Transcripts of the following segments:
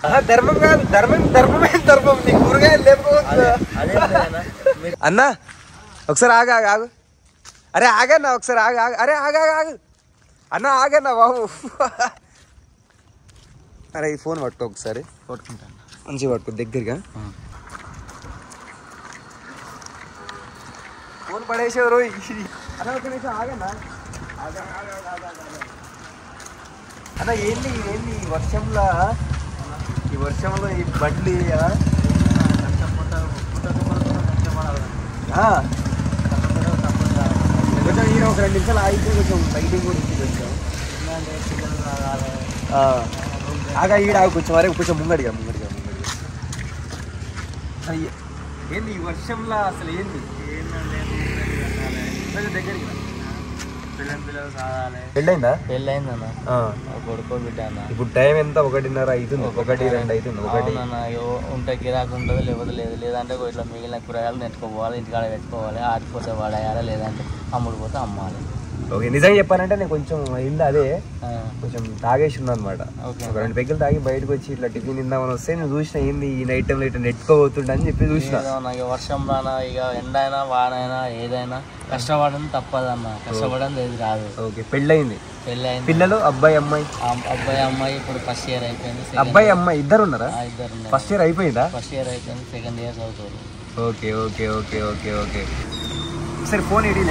ధర్మం కాదు ధర్మం ధర్మమే ధర్మం నీ కూరగాయలు లేకపోతే అదే లేదన్నా మీరు అన్నా ఒకసారి ఆగా ఆగు, ఆగు అరే ఆగన్నా ఒకసారి ఆగు ఆగు అరే ఆగా ఆగు అన్న ఆగన్నా బాబు అరే ఈ ఫోన్ పట్టుకో ఒకసారి కొట్టుకుంటాను మంచిగా పట్టుకో దగ్గరగా ఫోన్ పడేసేవారు అన్న ఒక నిమిషం ఆగన్నా ఆగా, ఆగా, ఆగా, ఆగా, ఆగా. అన్న ఏంది ఏంది ఈ వర్షంలో ఈ వర్షంలో ఈ బండ్లు ఆ? ఆ. కొంచెం ఈయన ఒక రెండు నిమిషాలు ఆగితే కొంచెం లైటింగ్ కూడా ఇంటికి వచ్చాం ఆ. ఆగా ఈడ ఆగు కొంచెం వరకు కొంచెం ముంగడిగా ముంగడిగా ముంగడిగా అయ్య ఏంది ఈ వర్షంలో అసలు ఏంది కొంచెం దగ్గరికి రా. పిల్లలు పిల్లలు సాగాలి పెళ్ళైందా పెళ్ళయిందన్న ఆ. కొడుకో బిడ్డ అన్న ఇప్పుడు టైం ఎంత ఒకటిన్నర అవుతుంది ఒకటి రెండు అవుతుంది ఒకటి అవునన్న ఇగో ఉంటే గిరాకు ఉంటుంది లేకపోతే లేదు లేదంటే ఇట్లా మిగిలిన కూరగాయలు నెట్టుకోవాలి ఇంటికాడ పెట్టుకోవాలి ఆడిపోతే వాడేయాలి లేదంటే అమ్ముడు పోతే అమ్మాలి ఓకే నిజంగా చెప్పానంటే నేను కొంచెం అయింది అదే ఆ, కొంచెం తాగేసి ఉన్నా అనమాట ఓకే. ఒక రెండు పెగ్గలు తాగి బయటకు వచ్చి ఇట్లా టిఫిన్ తిందామని వస్తే నేను చూసిన ఏంది ఈ నైట్ టైంలో ఇట్లా నెట్టుకోబోతుండ అని చెప్పి చూసిన ఏదో నాకు వర్షం రానా ఇక ఎండ అయినా వానైనా ఏదైనా కష్టపడడం తప్పదన్న కష్టపడడం ఏది రాదు ఓకే పెళ్ళయింది పెళ్ళి అయింది పిల్లలు అబ్బాయి అమ్మాయి ఆ అబ్బాయి అమ్మాయి ఇప్పుడు ఫస్ట్ ఇయర్ అయిపోయింది second అబ్బాయి అమ్మాయి ఇద్దరు ఉన్నారా ఆ, ఇద్దరు ఉన్నారు. ఫస్ట్ ఇయర్ అయిపోయిందా ఫస్ట్ ఇయర్ అయిపోయింది సెకండ్ ఇయర్ చదువుతారు okay okay okay okay okay సరే ఫోన్ ఇడి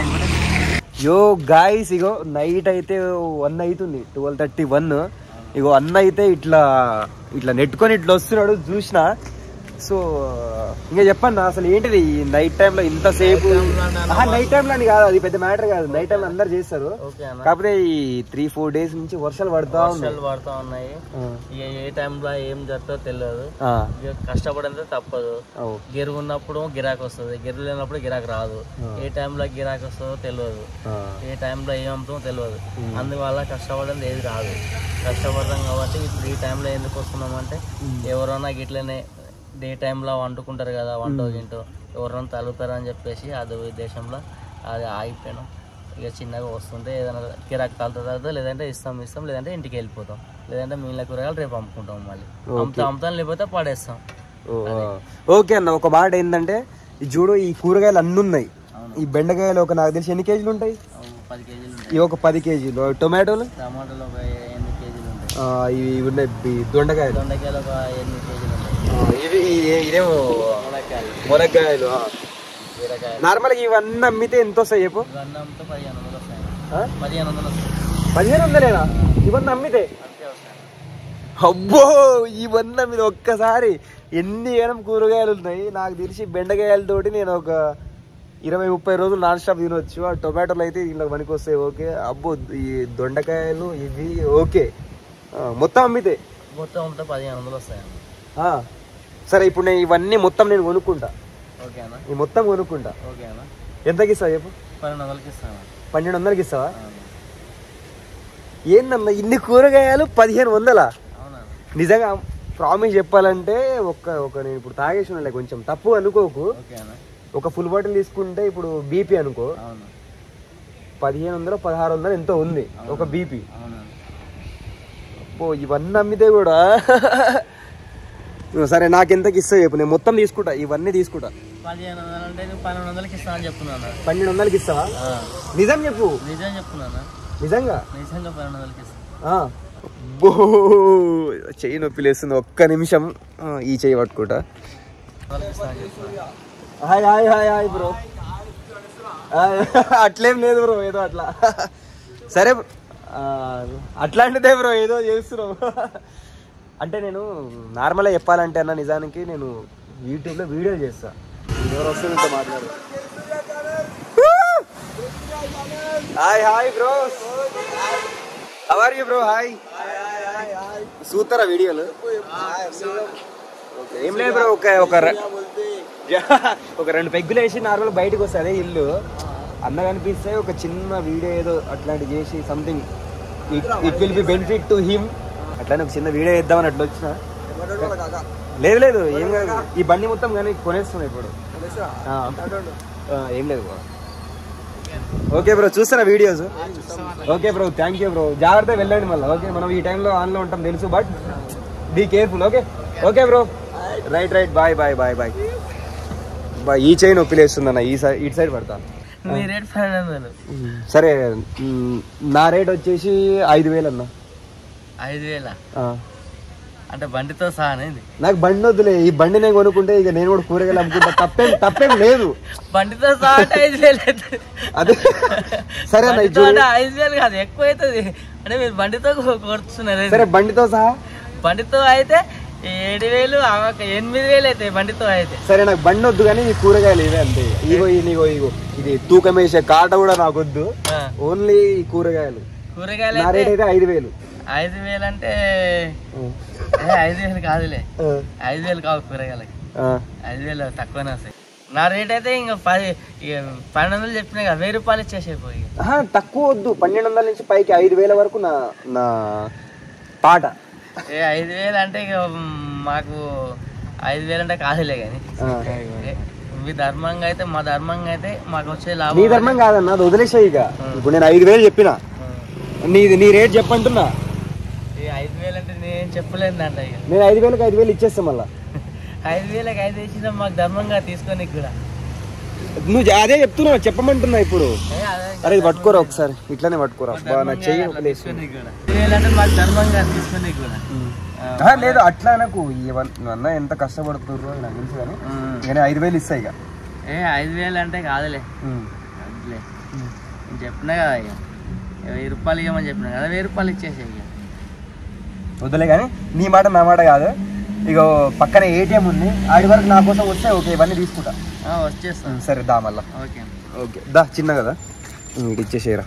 యో గాయస్ ఇగో నైట్ అయితే వన్ అవుతుంది ట్వెల్వ్ థర్టీ వన్ ఇగో అన్న అయితే ఇట్లా ఇట్లా నెట్టుకొని ఇట్లా వస్తున్నాడు చూసిన సో ఇంకా చెప్పండి అసలు ఏంటిది ఈ నైట్ టైంలో ఇంతసేపు నైట్ టైంలో అని కాదు అది పెద్ద మ్యాటర్ కాదు నైట్ టైం అందరు చేస్తారు ఓకే అన్న కాకపోతే ఈ త్రీ ఫోర్ డేస్ నుంచి వర్షాలు పడతా ఉన్నాయి వర్షాలు పడుతూ ఉన్నాయి ఇక ఏ టైంలో ఏం జరుగుతుందో తెలియదు ఆ, ఇక కష్టపడంతే తప్పదు ఓ, గిరుగు ఉన్నప్పుడు గిరాకు వస్తుంది గిరుగు లేనప్పుడు గిరాకు రాదు ఏ టైంలో గిరాకు వస్తుందో తెలియదు ఆ, ఏ టైంలో ఏం అమ్ముతుందో తెలియదు అందువల్ల కష్టపడింది ఏది రాదు కష్టపడతాం కాబట్టి ఇప్పుడు ఈ టైంలో ఎందుకు వస్తున్నామంటే ఎవరైనా గిట్లనే డే టైంలో వండుకుంటారు కదా వంట గింటో ఎవరైనా తలుగుతారని చెప్పేసి అది ఉద్దేశంలో అది ఆగిపోయినాం ఇక చిన్నగా వస్తుంటే ఏదైనా కిరాకు తలుతా తగ్గుతా లేదంటే ఇస్తాం ఇస్తాం లేదంటే ఇంటికి వెళ్ళిపోతాం లేదంటే మిగిలిన కూరగాయలు రేపు అమ్ముకుంటాం మళ్ళీ అమ్ముతాం అమ్ముతాం లేకపోతే పడేస్తాం ఓ, ఆ. ఓకే అన్న ఒక మాట ఏంటంటే ఈ చూడు ఈ కూరగాయలు అన్ని ఉన్నాయి ఈ బెండకాయలు ఒక నాకు తెలిసి ఎన్ని కేజీలు ఉంటాయి పది కేజీలు ఉంటాయి ఈ ఒక పది కేజీలు టొమాటోలు టమాటాలు ఒక ఎనిమిది కేజీలు ఉంటాయి ఆ, ఇవి ఉన్నాయి ఈ దొండకాయలు దొండకాయలు ఒక ఎనిమిది కేజీలు ఉంటాయి ఆ, ఇవి ఇ- ఇదేమో మునక్కాయలు మునక్కాయలు బీరకాయలు నార్మల్గా ఇవన్నీ అమ్మితే ఎంత వస్తాయి చెప్పు ఇవన్నీ అమ్మితే పదిహేను వందలు వస్తాయి ఆ? పదిహేను వందలు వస్తాయి పదిహేను వందలేనా ఇవన్నీ అమ్మితే అంతే వస్తాయి అబ్బో ఇవన్నీ మీద ఒక్కసారి ఎన్ని ఏనం కూరగాయలు ఉన్నాయి నాకు తెలిసి బెండకాయలతోటి నేను ఒక ఇరవై ముప్పై రోజులు నాన్ స్టాప్ తినొచ్చు ఆ టొమాటోలు అయితే ఇలా పనికి వస్తాయి ఓకే అబ్బో ఈ దొండకాయలు ఇవి ఓకే ఆ, మొత్తం అమ్మితే మొత్తం అమ్మితే పదిహేను వందలు వస్తాయి ఆ, సరే ఇప్పుడు నేను ఇవన్నీ మొత్తం నేను కొనుక్కుంటా ఓకేనా ఈ మొత్తం కొనుక్కుంటా ఓకేనా ఎంతకి ఇస్తావు చెప్పు పన్నెండు వందలకి ఇస్తాను పన్నెండు వందలకి ఇస్తావా ఏందమ్మా ఇన్ని కూరగాయలు పదిహేను వందలా అవునా నిజంగా ప్రామిస్ చెప్పాలంటే ఒక ఒక నేను ఇప్పుడు తాగేసి ఉన్నా కొంచెం తప్పు అనుకోకు ఓకేనా ఒక ఫుల్ బాటిల్ తీసుకుంటే ఇప్పుడు బీపీ అనుకో అవును పదిహేను వందలు పదహారు వందలు ఎంతో ఉంది ఒక బీపీ అవునా అబ్బో ఇవన్నీ అమ్మితే కూడా సరే నాకు ఎంతకి ఇస్తావు చెప్పు నేను మొత్తం తీసుకుంటా ఇవన్నీ తీసుకుంటా పదిహేను వందలు అంటే నేను పన్నెండు వందలకి ఇస్తాను అని చెప్తున్నాను పన్నెండు వందలకి ఇస్తావా ఆ, నిజం చెప్పు నిజం చెప్తున్నానా నిజంగా నిజంగా పన్నెండు వందలకి ఇస్తాను ఆ. అబ్బో చెయ్యి నొప్పి లేస్తుంది ఒక్క నిమిషం ఆ, ఈ చెయ్యి పట్టుకుంటా వందలకి ఇస్తాను అని చెప్తున్నాను hi hi hi hi bro అట్లేం లేదు బ్రో ఏదో అట్లా సరే ఆ, అట్లాంటిదే బ్రో ఏదో చేస్తున్నావు అంటే నేను నార్మల్గా చెప్పాలంటే అన్న నిజానికి నేను యూట్యూబ్లో వీడియో చేస్తా ఎవరు వస్తుంది ఇంత మాట్లాడు hi hi bro are you bro hi చూస్తారా వీడియోలు ఓకే, ఏం లేదు బ్రో ఒక ఒక ర- ఒక రెండు పెగ్గులు వేసి నార్మల్ బయటకు వస్తే అదే ఇల్లు అన్న కనిపిస్తే ఒక చిన్న వీడియో ఏదో అట్లాంటి చేసి something it will be benefit to him అట్లానే ఒక చిన్న వీడియో చేద్దామని అట్లా వచ్చిన లేదు లేదు ఏం కాదు ఈ బండి మొత్తం కానీ కొనేస్తున్నాయి ఇప్పుడు ఆ. ఆ, ఏం లేదు బ్రో ఓకే బ్రో చూస్తారా videos okay bro thank you bro జాగ్రత్త వెళ్ళండి మళ్ళీ ఓకే మనం ఈ టైంలో ఆన్లో ఉంటాం తెలుసు but be careful okay okay bro right right bye bye bye bye bye ఈ చైన్ నొప్పిలేస్తుందన్న ఈ సైడ్ ఇటు సైడ్ పడతా మీ రేట్ పన్నెండు వందలు సరే మ్, నా రేట్ వచ్చేసి ఐదు వేలు అన్న ఐదు వేల ఆ. అంటే బండితో సహా అనేది నాకు బండి వద్దులే ఈ బండి నేను కొనుక్కుంటే ఇక నేను కూడా కూరగాయలు అమ్ముకుంటా తప్పేం తప్పేం లేదు బండితో సహా అంటే ఐదు వేలు అవుతుంది అదే సరే అన్న ఇది బండితో చూడు అంటే ఐదు వేలు కాదు ఎక్కువ అవుతుంది అంటే మీరు బండితో కొ- కొడుతున్నారు ఇది. సరే బండితో సహా బండితో అయితే ఏడు వేలు ఆ ఒక ఎనిమిది వేలు అవుతాయి బండితో అయితే సరే నాకు బండి వద్దు కానీ ఈ కూరగాయలు ఇవే అంతే ఇగో ఇగో ఇగో ఇది తూకం వేసే కాట కూడా నాకు వద్దు ఆ, ఓన్లీ ఈ కూరగాయలు కూరగాయలు నా అయితే రేట్ అయితే ఐదు వేలు ఐదు వేలు అంటే ఏ, ఐదు వేలు కాదులే ఐదు వేలు కావు కూరగాయలకి ఐదు వేలు తక్కువనే వస్తాయి నా రేట్ అయితే ఇంకా పది ఇక పన్నెండు వందలు చెప్పినా కదా వెయ్యి రూపాయలు ఇచ్చేసేపోయి ఆహా, తక్కువ వద్దు పన్నెండు వందల నుంచి పైకి ఐదు వేల వరకు నా నా పాట ఏ ఐదు వేలు అంటే ఇక మాకు ఐదు వేలు అంటే కాదులే కానీ ఆ. ఏ, మీ ధర్మంగా అయితే మా ధర్మంగా అయితే మాకు వచ్చే నీ లాభం ధర్మం కాదన్న అది వదిలేసాయి ఇక ఇప్పుడు నేను ఐదు వేలు చెప్పిన నీది నీ రేట్ చెప్పంటున్నా ఈ ఐదు వేలు అంటే నేను చెప్పలేను అంట ఇక నేను ఐదు వేలకు ఐదు వేలు ఇచ్చేస్తా మళ్ళా ఐదు వేలకు ఐదు వేసిన మాకు ధర్మంగా తీసుకొని కూడా నువ్వు జా- అదే చెప్తున్నావు చెప్పమంటున్నా ఇప్పుడు ఏ, అదే అరే ఇది పట్టుకోరా ఒకసారి ఇట్లానే పట్టుకోరా మా అబ్బా, నా ధర్మంగా చెయ్యి అట్లా వదిలేసి. తీసుకొని కూడా ఐదు వేలు అంటే మాకు ధర్మంగా తీసుకొని కూడా ఆహా, లేదు అట్లా నాకు అన్న ఎంత కష్టపడుతుర్రో నాకు తెలుసు కానీ కానీ ఐదు వేలు ఇస్తాయి ఇక ఏ ఐదు వేలు అంటే కాదులే వద్దులే నేను చెప్పినా కదా ఇక వెయ్యి రూపాయలు ఇవ్వమని చెప్పినా కదా వెయ్యి రూపాయలు ఇచ్చేసే ఇక వద్దులే కానీ నీ మాట నా మాట కాదు ఇక పక్కన ఏటీఎం ఉంది ఆడి వరకు నా కోసం వస్తే ఓకే ఇవన్నీ తీసుకుంటా ఆ, వచ్చేస్తాను ఉమ్, సరే దా మళ్ళా ఓకే ఓకే దా చిన్న కదా ఇటు ఇచ్చేసేయరా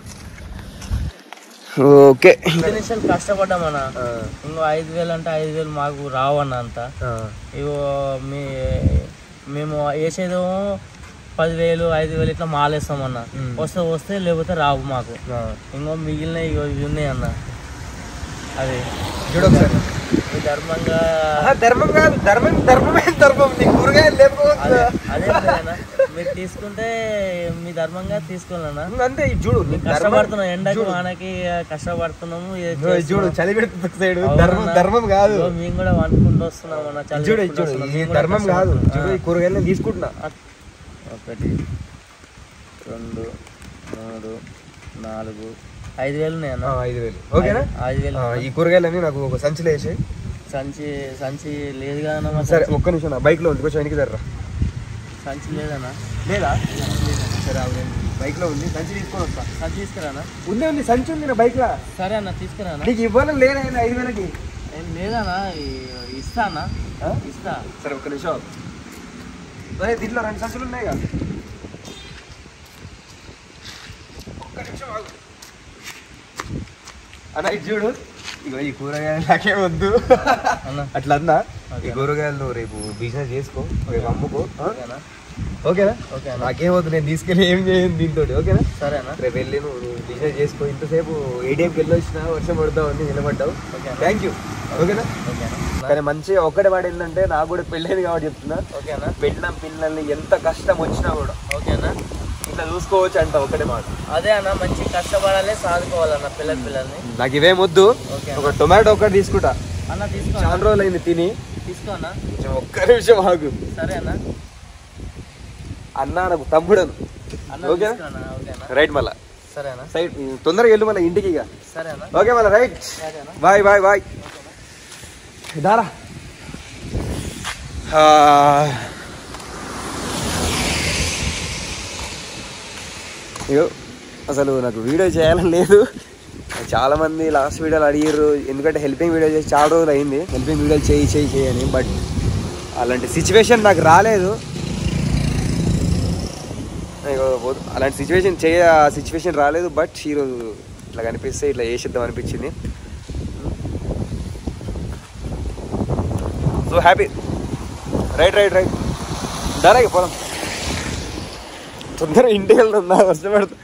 ఓకే ఐదు నిమిషాలు కష్టపడ్డామన్న ఇంకో ఐదు వేలు అంటే ఐదు వేలు మాకు రావన్న అంత ఇగో మీ మేము వేసేదేమో పదివేలు ఐదు వేలు ఇట్లా మాలేస్తామన్న వస్తే వస్తే లేకపోతే రావు మాకు ఇంకో మిగిలిన ఇగో ఇవి ఉన్నాయి అన్న అది చూడు ఒకసారి మీ ధర్మంగా ధర్మం కాదు ధర్మం ధర్మమే ధర్మం నీ కూరగాయలు లేకపోతే అదే అదే లేదన్న. మీరు తీసుకుంటే మీ ధర్మంగా తీసుకోవాలన్నా అంతే ఇది చూడు నీ ధర్మం కష్టపడుతున్నాం ఎండకు వానకి ఇస్తున్నాము ఇది ఇదిగో ఇది చూడు చలి పెడుతుంది సైడ్ అవునన్నా. ధర్మం ధర్మం కాదు ఇగో మేము కూడా వండుకుంటూ వస్తున్నాం అన్న ఇది చలి చూడు ఇది పెట్టుకుంటూ చూడు వస్తున్నాం. ఈ మేము కూడా ధర్మం కాదు కష్టపడుతున్నాం. చూడు ఈ కూరగాయలు నేను తీసుకుంటున్నా ఒకటి రెండు మూడు నాలుగు ఐదు వేలు ఉన్నాయి అన్న ఆ, ఐదు వేలు ఓకేనా ఐదు వేలు ఆ, ఈ కూరగాయలన్నీ నాకు ఒక సంచిలో వేసి సంచి సంచి లేదు కదన్నా మా సరే సంచి. ఒక్క నిమిషం నా బైక్ లో ఉంది కొంచెం వెనక్కి జర్రా సంచి లేదన్నా లేదా సరే బైక్ లో ఉంది సంచి తీసుకొని వస్తా సంచి తీసుకురానా ఉంది ఉంది సంచి ఉంది నా బైక్ లో సరే అన్న తీసుకురానా నీకు ఇవ్వాలని లేదా ఐదు వేలకి ఏం లేదన్నా ఈ- ఇస్తా అన్న ఆ? ఇస్తా సరే ఒక్క నిమిషం అదే దీంట్లో రెండు సంచులు ఉన్నాయి కదా ఒక్క నిమిషం ఆగు. అన్న ఇది చూడు ఇగో ఈ కూరగాయలు నాకే వద్దు అన్న అట్లా అన్నా ఈ కూరగాయలు రేపు బిజినెస్ చేసుకో రేపు అమ్ముకో ఆ? ఓకేనా ఓకేనా ఓకే అన్న నాకేం వద్దు నేను తీసుకెళ్ళి ఏం చేయను దీంతో ఓకేనా సరే అన్న రేపు వెళ్ళి నువ్వు బిజినెస్ చేసుకో ఇంతసేపు ఏటీఎంకి వెళ్ళి వచ్చినా వర్షం పడతావు అని నిలబడ్డావు ఓకే థ్యాంక్ యూ ఓకేనా ఓకేనా కానీ మంచిగా ఒక్కడే పడిందంటే నాకు కూడా పెళ్ళైంది కాబట్టి చెప్తున్నా ఓకేనా పెళ్ళిన పిల్లల్ని ఎంత కష్టం వచ్చినా కూడా ఓకేనా ఇట్లా చూసుకోవచ్చు అంట ఒకటే మాట అదే అన్న మంచి కష్టపడాలి సాదుకోవాలన్న పిల్లల పిల్లల్ని నాకు ఇవేం వద్దు ఓకే ఒక టొమాటో ఒకటి తీసుకుంటా అన్న తీసుకో చాలా రోజులు అయింది తిని తీసుకో అన్న కొంచెం ఒక్క నిమిషం ఆగు సరే అన్న అన్న నాకు తమ్ముడు అన్న ఓకేనా తీసుకో అన్న ఓకేనా రైట్ మళ్ళా సరే అన్న సైడ్ తొందరగా వెళ్ళు మళ్ళీ ఇంటికి ఇక సరే అన్న ఓకే మళ్ళీ రైట్ సరే అన్న బాయ్ బాయ్ బాయ్ దారా అయ్యో అసలు నాకు వీడియో చేయాలని లేదు చాలా మంది లాస్ట్ వీడియోలు అడిగారు ఎందుకంటే హెల్పింగ్ వీడియో చేసి చాలా రోజులు అయింది హెల్పింగ్ వీడియోలు చేయి చేయి చేయి అని బట్ అలాంటి సిచ్యువేషన్ నాకు రాలేదు ఇగో పో- అలాంటి సిచ్యువేషన్ చేయ సిచ్యువేషన్ రాలేదు బట్ ఈరోజు ఇట్లా కనిపిస్తే ఇట్లా చేసిద్దాం అనిపించింది so happy right right right ధరకి పోదాం తొందరగా ఇంటికి వెళ్తుందా వర్షం పడుతుంది